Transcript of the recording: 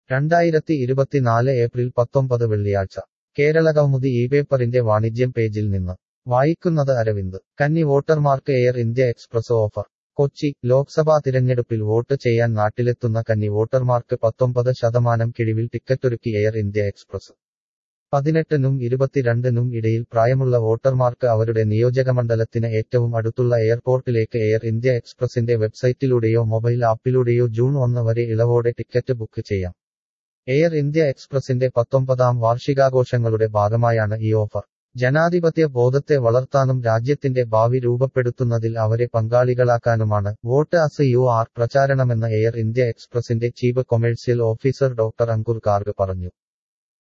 രണ്ടായിരത്തി ഇരുപത്തിനാല് ഏപ്രിൽ പത്തൊമ്പത് വെള്ളിയാഴ്ച കേരളകൗമുദി ഈ പേപ്പറിന്റെ വാണിജ്യം പേജിൽ നിന്ന് വായിക്കുന്നത് അരവിന്ദ് കന്നി വോട്ടർമാർക്ക് Air India express offer Kochi Lok Sabha തിരഞ്ഞെടുപ്പിൽ വോട്ട് ചെയ്യാൻ നാട്ടിലെത്തുന്ന കന്നി വോട്ടർമാർക്ക് പത്തൊമ്പത് ശതമാനം കിഴിവിൽ ടിക്കറ്റൊരുക്കി എയർ ഇന്ത്യ എക്സ്പ്രസ് പതിനെട്ടിനും ഇരുപത്തിരണ്ടിനും ഇടയിൽ പ്രായമുള്ള വോട്ടർമാർക്ക് അവരുടെ നിയോജകമണ്ഡലത്തിന് ഏറ്റവും അടുത്തുള്ള എയർപോർട്ടിലേക്ക് എയർ ഇന്ത്യ എക്സ്പ്രസിന്റെ വെബ്സൈറ്റിലൂടെയോ മൊബൈൽ ആപ്പിലൂടെയോ ജൂൺ ഒന്ന് വരെ ഇളവോടെ ടിക്കറ്റ് ബുക്ക് ചെയ്യാം എയർ ഇന്ത്യ എക്സ്പ്രസിന്റെ പത്തൊമ്പതാം വാർഷികാഘോഷങ്ങളുടെ ഭാഗമായാണ് ഈ ഓഫർ ജനാധിപത്യ ബോധത്തെ വളർത്താനും രാജ്യത്തിന്റെ ഭാവി രൂപപ്പെടുത്തുന്നതിൽ അവരെ പങ്കാളികളാക്കാനുമാണ് വോട്ട് അസ് യു ആർ പ്രചാരണമെന്ന് എയർ ഇന്ത്യ എക്സ്പ്രസിന്റെ chief commercial officer doctor Ankur Garg പറഞ്ഞു